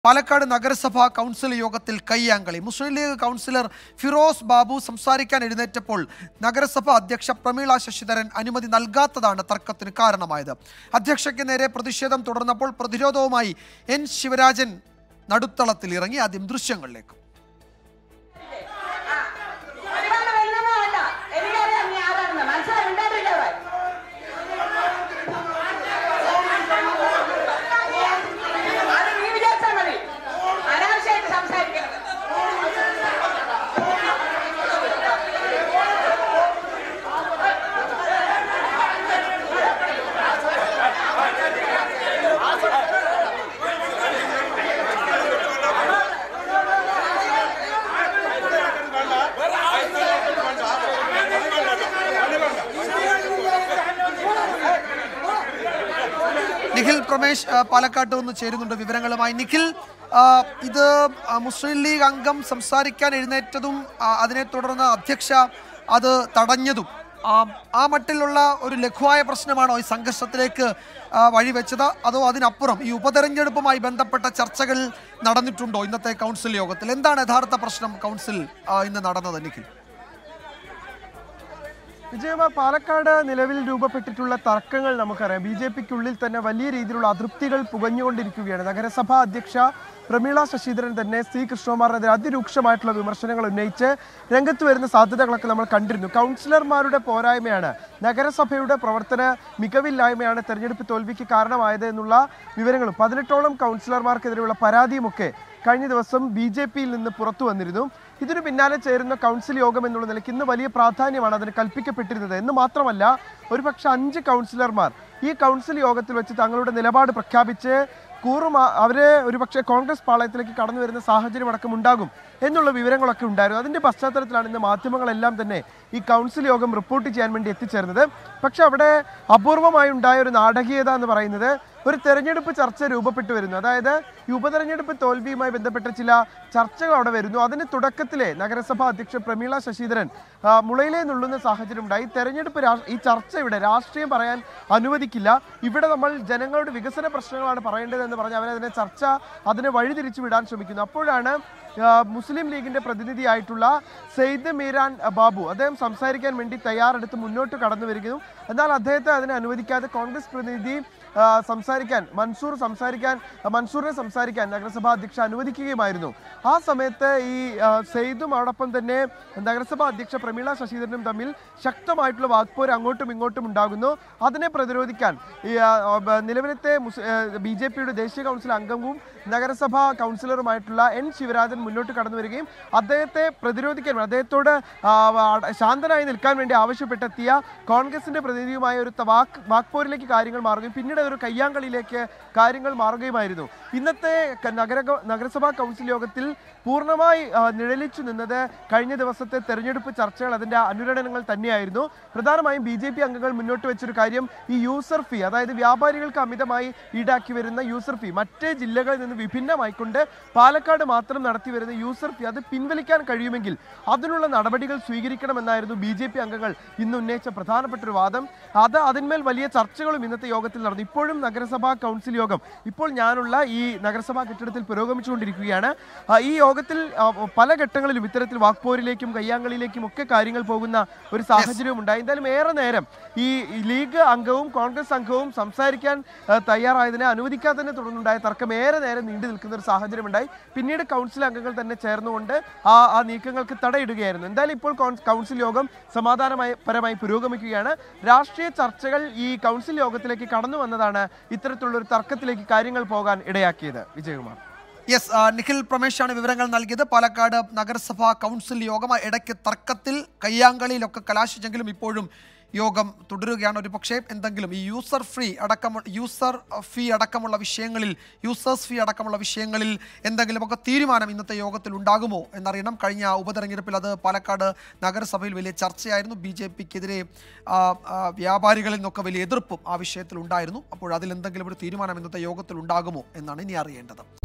പാലക്കാട് നഗരസഭാ കൗൺസിൽ യോഗത്തിൽ കയ്യാങ്കളി മുസ്ലിം ലീഗ് കൗൺസിലർ ഫിറോസ് ബാബു സംസാരിക്കാൻ എഴുന്നേറ്റപ്പോൾ നഗരസഭാ അധ്യക്ഷ പ്രമീള ശശിധരൻ അനുമതി നൽകാത്തതാണ് തർക്കത്തിന് കാരണമായത് അധ്യക്ഷയ്ക്ക് നേരെ പ്രതിഷേധം തുടർന്നപ്പോൾ പ്രതിരോധവുമായി എൻ ശിവരാജൻ നടുത്തളത്തിൽ ഇറങ്ങി ആദ്യം ദൃശ്യങ്ങളിലേക്ക് ഒരുപാട് വരുന്നൊന്നും വേണ്ട. എനിക്കറിയാം നീ ആരാണെന്ന്. മനസ്സിലായി, മിണ്ടാണ്ടിരിക്ക് അവിടെ. അത് നീ വിചാരിച്ചാൽ മതി. അനാവശ്യമായിട്ട് സംസാരിക്കരുത്. നിഖിൽ പ്രമേശ് ആ, പാലക്കാട്ട് നിന്ന് ചേരുന്നുണ്ട് വിവരങ്ങളുമായി നിഖിൽ ആ, ഇത് ആ, മുസ്ലിം ലീഗ് അംഗം സംസാരിക്കാൻ എഴുന്നേറ്റതും ആ, അതിനെ തുടർന്ന് അധ്യക്ഷ അത് തടഞ്ഞതും ആ, ആ മട്ടിലുള്ള ഒരു ലഘുവായ പ്രശ്നമാണോ ഈ സംഘർഷത്തിലേക്ക് ആ, വഴിവെച്ചത് അതോ അതിനപ്പുറം ഈ ഉപതെരഞ്ഞെടുപ്പുമായി ബന്ധപ്പെട്ട ചർച്ചകൾ നടന്നിട്ടുണ്ടോ ഇന്നത്തെ കൗൺസിൽ യോഗത്തിൽ എന്താണ് യഥാർത്ഥ പ്രശ്നം കൗൺസിൽ ആ, ഇന്ന് നടന്നത് നിഖിൽ വിജയകുമാർ പാലക്കാട് നിലവിൽ രൂപപ്പെട്ടിട്ടുള്ള തർക്കങ്ങൾ നമുക്കറിയാം ബി ജെ പിക്കുള്ളിൽ തന്നെ വലിയ രീതിയിലുള്ള അതൃപ്തികൾ പുകഞ്ഞുകൊണ്ടിരിക്കുകയാണ് നഗരസഭാ അധ്യക്ഷ പ്രമീള ശശിധരൻ തന്നെ സി കൃഷ്ണകുമാറിനെതിരെ അതിരൂക്ഷമായിട്ടുള്ള വിമർശനങ്ങൾ ഉന്നയിച്ച് രംഗത്ത് വരുന്ന സാധ്യതകളൊക്കെ നമ്മൾ കണ്ടിരുന്നു കൗൺസിലർമാരുടെ പോരായ്മയാണ് നഗരസഭയുടെ പ്രവർത്തന മികവില്ലായ്മയാണ് തെരഞ്ഞെടുപ്പ് തോൽവിക്ക് കാരണമായത് എന്നുള്ള വിവരങ്ങളും പതിനെട്ടോളം കൗൺസിലർമാർക്കെതിരെയുള്ള പരാതിയുമൊക്കെ കഴിഞ്ഞ ദിവസം ബി ജെ പിയിൽ നിന്ന് പുറത്തു വന്നിരുന്നു ഇതിനു പിന്നാലെ ചേരുന്ന കൗൺസിൽ യോഗം എന്നുള്ള നിലയ്ക്ക് ഇന്ന് വലിയ പ്രാധാന്യമാണ് അതിന് കൽപ്പിക്കപ്പെട്ടിരുന്നത് എന്ന് മാത്രമല്ല ഒരുപക്ഷെ അഞ്ച് കൗൺസിലർമാർ ഈ കൗൺസിൽ യോഗത്തിൽ വെച്ച് തങ്ങളുടെ നിലപാട് പ്രഖ്യാപിച്ച് കൂറുമാ അവരെ ഒരുപക്ഷെ കോൺഗ്രസ് പാളയത്തിലേക്ക് കടന്നു വരുന്ന സാഹചര്യം അടക്കം ഉണ്ടാകും എന്നുള്ള വിവരങ്ങളൊക്കെ ഉണ്ടായിരുന്നു അതിന്റെ പശ്ചാത്തലത്തിലാണ് ഇന്ന് മാധ്യമങ്ങളെല്ലാം തന്നെ ഈ കൗൺസിൽ യോഗം റിപ്പോർട്ട് ചെയ്യാൻ വേണ്ടി എത്തിച്ചേർന്നത് പക്ഷെ അവിടെ അപൂർവമായി ഉണ്ടായ ഒരു നാടകീയത എന്ന് പറയുന്നത് ഒരു തെരഞ്ഞെടുപ്പ് ചർച്ച രൂപപ്പെട്ടു വരുന്നു അതായത് ഈ ഉപതെരഞ്ഞെടുപ്പ് തോൽവിയുമായി ബന്ധപ്പെട്ട ചില ചർച്ചകൾ അവിടെ വരുന്നു അതിന് തുടക്കത്തിലെ നഗരസഭാ അധ്യക്ഷ പ്രമീള ശശിധരൻ ആ, മുളയിലേ നുള്ളുന്ന സാഹചര്യം ഉണ്ടായി തെരഞ്ഞെടുപ്പ് രാ- ഈ ചർച്ച ഇവിടെ രാഷ്ട്രീയം പറയാൻ അനുവദിക്കില്ല ഇവിടെ നമ്മൾ ജനങ്ങളുടെ വികസന പ്രശ്നങ്ങളാണ് പറയേണ്ടതെന്ന് പറഞ്ഞ് അവരതിനെ ചർച്ച അതിനെ വഴിതിരിച്ചു വിടാൻ ശ്രമിക്കുന്നു അപ്പോഴാണ് ആ, മുസ്ലിം ലീഗിന്റെ പ്രതിനിധിയായിട്ടുള്ള സെയ്ദ് മീരാൻ ബാബു അദ്ദേഹം സംസാരിക്കാൻ വേണ്ടി തയ്യാറെടുത്ത് മുന്നോട്ട് കടന്നു വരികയും എന്നാൽ അദ്ദേഹത്തെ അതിനെ അനുവദിക്കാതെ കോൺഗ്രസ് പ്രതിനിധി ആ, സംസാരിക്കാൻ മൻസൂർ സംസാരിക്കാൻ മൻസൂറിനെ സംസാരിക്കാൻ നഗരസഭാ അധ്യക്ഷ അനുവദിക്കുകയുമായിരുന്നു ആ സമയത്ത് ഈ ആ, സെയ്ദും അതോടൊപ്പം തന്നെ നഗരസഭാ അധ്യക്ഷ പ്രമീള ശശിധരനും തമ്മിൽ ശക്തമായിട്ടുള്ള വാക്പോര് അങ്ങോട്ടും ഇങ്ങോട്ടും ഉണ്ടാകുന്നു അതിനെ പ്രതിരോധിക്കാൻ ഈ ആ, ബ- നിലവിലത്തെ ബി ജെ പിയുടെ ദേശീയ കൗൺസിൽ അംഗവും നഗരസഭാ കൗൺസിലറുമായിട്ടുള്ള എൻ ശിവരാജൻ മുന്നോട്ട് കടന്നു വരികയും അദ്ദേഹത്തെ പ്രതിരോധിക്കാൻ അദ്ദേഹത്തോട് ആ, വ- ശാന്തനായി നിൽക്കാൻ വേണ്ടി ആവശ്യപ്പെട്ടെത്തിയ കോൺഗ്രസിന്റെ പ്രതിനിധിയുമായ ഒരു ത- വാക്ക് വാക്പോരിലേക്ക് കാര്യങ്ങൾ മാറുകയും പിന്നീട് അതൊരു കയ്യാങ്കളിയിലേക്ക് കാര്യങ്ങൾ മാറുകയുമായിരുന്നു ഇന്നത്തെ ക- നഗര നഗരസഭാ കൗൺസിൽ യോഗത്തിൽ പൂർണ്ണമായി ആ, നിഴലിച്ചു നിന്നത് കഴിഞ്ഞ ദിവസത്തെ തെരഞ്ഞെടുപ്പ് ചർച്ചകൾ അതിന്റെ അനുരണനങ്ങൾ തന്നെയായിരുന്നു പ്രധാനമായും ബി ജെ പി അംഗങ്ങൾ മുന്നോട്ട് വെച്ചൊരു കാര്യം ഈ യൂസർ ഫീ അതായത് വ്യാപാരികൾക്ക് അമിതമായി ഈടാക്കി വരുന്ന യൂസർ ഫീ മറ്റ് ജില്ലകളിൽ നിന്ന് വിഭിന്നമായിക്കൊണ്ട് പാലക്കാട് മാത്രം നടത്തി വരുന്ന യൂസർ ഫീ അത് പിൻവലിക്കാൻ കഴിയുമെങ്കിൽ അതിനുള്ള നടപടികൾ സ്വീകരിക്കണമെന്നായിരുന്നു ബി ജെ പി അംഗങ്ങൾ ഇന്ന് ഉന്നയിച്ച പ്രധാനപ്പെട്ട ഒരു വാദം അത് അതിന്മേൽ വലിയ ചർച്ചകളും ഇന്നത്തെ യോഗത്തിൽ നടന്നു ഇപ്പോഴും നഗരസഭാ കൗൺസിൽ യോഗം ഇപ്പോൾ ഞാനുള്ള ഈ നഗരസഭാ കെട്ടിടത്തിൽ പുരോഗമിച്ചുകൊണ്ടിരിക്കുകയാണ് ആ, ഈ യോഗത്തിൽ ആ, പല ഘട്ടങ്ങളിലും ഇത്തരത്തിൽ വാക്പോരിലേക്കും കയ്യാങ്കളിയിലേക്കും ഒക്കെ കാര്യങ്ങൾ പോകുന്ന ഒരു സാഹചര്യവും ഉണ്ടായി എന്തായാലും ഏറെ നേരം ഈ ഈ ലീഗ് അംഗവും കോൺഗ്രസ് അംഗവും സംസാരിക്കാൻ ആ, തയ്യാറായതിനെ അനുവദിക്കാത്തതിനെ തുടർന്നുണ്ടായ തർക്കം ഏറെ നേരം നീണ്ടു നിൽക്കുന്ന ഒരു സാഹചര്യം ഉണ്ടായി പിന്നീട് കൗൺസിൽ അംഗങ്ങൾ തന്നെ ചേർന്നുകൊണ്ട് ആ ആ നീക്കങ്ങൾക്ക് തടയിടുകയായിരുന്നു എന്തായാലും ഇപ്പോൾ കൗൺ- കൗൺസിൽ യോഗം സമാധാനമായി പരമായി പുരോഗമിക്കുകയാണ് രാഷ്ട്രീയ ചർച്ചകൾ ഈ കൗൺസിൽ യോഗത്തിലേക്ക് കടന്നു വന്നതാണ് ഇത്തരത്തിലുള്ള ഒരു തർക്കത്തിലേക്ക് കാര്യങ്ങൾ പോകാൻ ഇടയാക്കിയത് വിജയകുമാർ യെസ് ആ, നിഖിൽ പ്രമേശാണ് വിവരങ്ങൾ നൽകിയത് പാലക്കാട് നഗരസഭാ കൗൺസിൽ യോഗം ഇടയ്ക്ക് തർക്കത്തിൽ കയ്യാങ്കളിയിലൊക്കെ കലാശിച്ചെങ്കിലും ഇപ്പോഴും യോഗം തുടരുകയാണ് ഒരു പക്ഷേ എന്തെങ്കിലും ഈ യൂസർ ഫ്രീ അടക്കം യൂസർ ഫീ അടക്കമുള്ള വിഷയങ്ങളിൽ യൂസേഴ്സ് ഫീ അടക്കമുള്ള വിഷയങ്ങളിൽ എന്തെങ്കിലുമൊക്കെ തീരുമാനം ഇന്നത്തെ യോഗത്തിൽ ഉണ്ടാകുമോ എന്നറിയണം കഴിഞ്ഞ ഉപതെരഞ്ഞെടുപ്പിൽ അത് പാലക്കാട് നഗരസഭയിൽ വലിയ ചർച്ചയായിരുന്നു ബി ജെ പിക്കെതിരെ വ്യാപാരികളിൽ നിന്നൊക്കെ വലിയ എതിർപ്പും ആ വിഷയത്തിൽ ഉണ്ടായിരുന്നു അപ്പോൾ അതിൽ എന്തെങ്കിലും ഒരു തീരുമാനം ഇന്നത്തെ യോഗത്തിൽ ഉണ്ടാകുമോ എന്നാണ് ഇനി അറിയേണ്ടത്